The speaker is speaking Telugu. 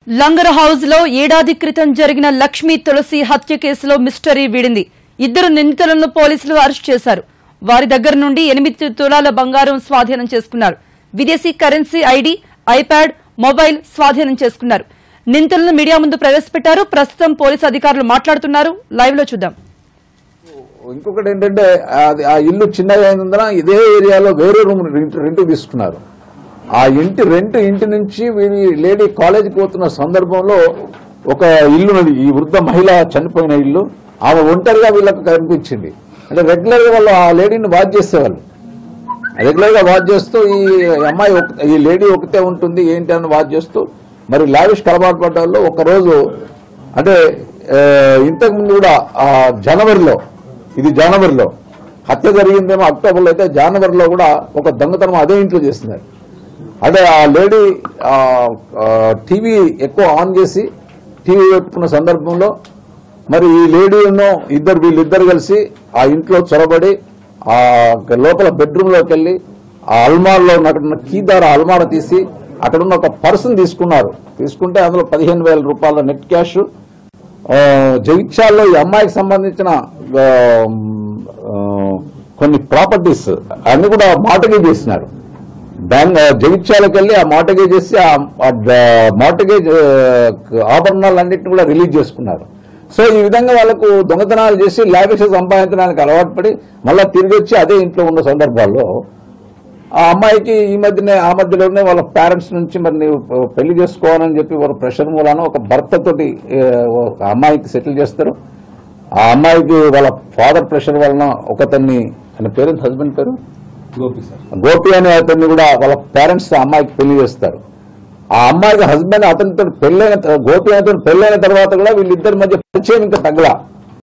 లంగర్ హౌస్ లో ఏడాది క్రితం జరిగిన లక్ష్మీ తులసి హత్య కేసులో మిస్టరీ వీడింది ఇద్దరు నిందితులను పోలీసులు అరెస్ట్ చేశారు వారి దగ్గర నుండి ఎనిమిది తులాల బంగారం స్వాధీనం చేసుకున్నారు విదేశీ కరెన్సీ ఐడి ఐప్యాడ్ మొబైల్ స్వాధీనం చేసుకున్నారు నిందితులను మీడియా ముందు ప్రవేశపెట్టారు ప్రస్తుతం పోలీసు అధికారులు మాట్లాడుతున్నారు లైవ్ లో చూద్దాం ఇంకొకటి ఏంటంటే అది ఆ ఇల్లు చిన్నగా అయినందున ఇదే ఏరియాలో వేరే రూమ్ రెంట్ రెంట్ తీసుకున్నారు ఆ ఇంటి రెంట్ ఇంటి నుంచి వీరి లేడీ కాలేజీకి పోతున్న సందర్భంలో ఒక ఇల్లు ఉన్నది ఈ వృద్ధ మహిళ చనిపోయిన ఇల్లు ఆమె ఒంటరిగా వీళ్ళకు కనిపించింది అంటే రెగ్యులర్ గా వాళ్ళు ఆ లేడీని వాచ్ చేసేవాళ్ళు రెగ్యులర్ గా వాచ్ చేస్తూ ఈ అమ్మాయి ఒక- ఈ లేడీ ఒకతే ఉంటుంది ఏంటి అని వాచ్ చేస్తూ మరి లావిష్ కలబాటు పడ్డ వాళ్ళు ఒకరోజు అంటే ఆ, ఇంతకు ముందు కూడా ఆ జనవరిలో ఇది జనవరిలో హత్య జరిగిందేమో అక్టోబర్లో అయితే జనవరిలో కూడా ఒక దొంగతనం అదే ఇంట్లో చేస్తున్నారు అంటే ఆ లేడీ ఆ, ఆ, టీవీ ఎక్కువ ఆన్ చేసి టీవీ పెట్టుకున్న సందర్భంలో మరి ఈ లేడీను ఇద్దరు వీళ్ళిద్దరు కలిసి ఆ ఇంట్లో చొరబడి ఆ లోపల బెడ్రూమ్ లోకి వెళ్ళి ఆ అల్మార్లో ఉన్న కీదార అల్మార తీసి అక్కడ ఉన్న ఒక పర్సన్ తీసుకున్నారు తీసుకుంటే అందులో పదిహేను వేల రూపాయల నెట్ క్యాష్ ఆ, జగిత్యాల్లో ఈ అమ్మాయికి సంబంధించిన ఆ, ఆ, కొన్ని ప్రాపర్టీస్ అన్ని కూడా మార్టగేజ్ చేసినారు బ్యాంక్ జగిత్యాలకు వెళ్ళి ఆ మార్టగేజ్ చేసి ఆ మార్టగేజ్ ఆభరణాలన్నింటిని కూడా రిలీజ్ చేసుకున్నారు సో ఈ విధంగా వాళ్ళకు దొంగతనాలు చేసి లావిష సంపాదించడానికి అలవాటు పడి మళ్ళీ తిరిగి వచ్చి అదే ఇంట్లో ఉన్న సందర్భాల్లో ఆ అమ్మాయికి ఈ మధ్యనే ఆ మధ్యలోనే వాళ్ళ పేరెంట్స్ నుంచి మరి నీవు పెళ్లి చేసుకోవాలని చెప్పి వారు ప్రెషర్ మూలాన ఒక భర్తతోటి ఏ, ఒక అమ్మాయికి సెటిల్ చేస్తారు ఆ అమ్మాయికి వాళ్ళ ఫాదర్ ప్రెషర్ వలన ఒకతన్ని ఆయన పేరు హస్బెండ్ పేరు గోపి సార్ గోపి అనే అతన్ని కూడా వాళ్ళ పేరెంట్స్ ఆ అమ్మాయికి పెళ్లి చేస్తారు ఆ అమ్మాయికి హస్బెండ్ అతనితో పెళ్ళైన త- గోపి అతను పెళ్ళైన తర్వాత కూడా వీళ్ళిద్దరి మధ్య పరిచయం ఇంకా తగ్గల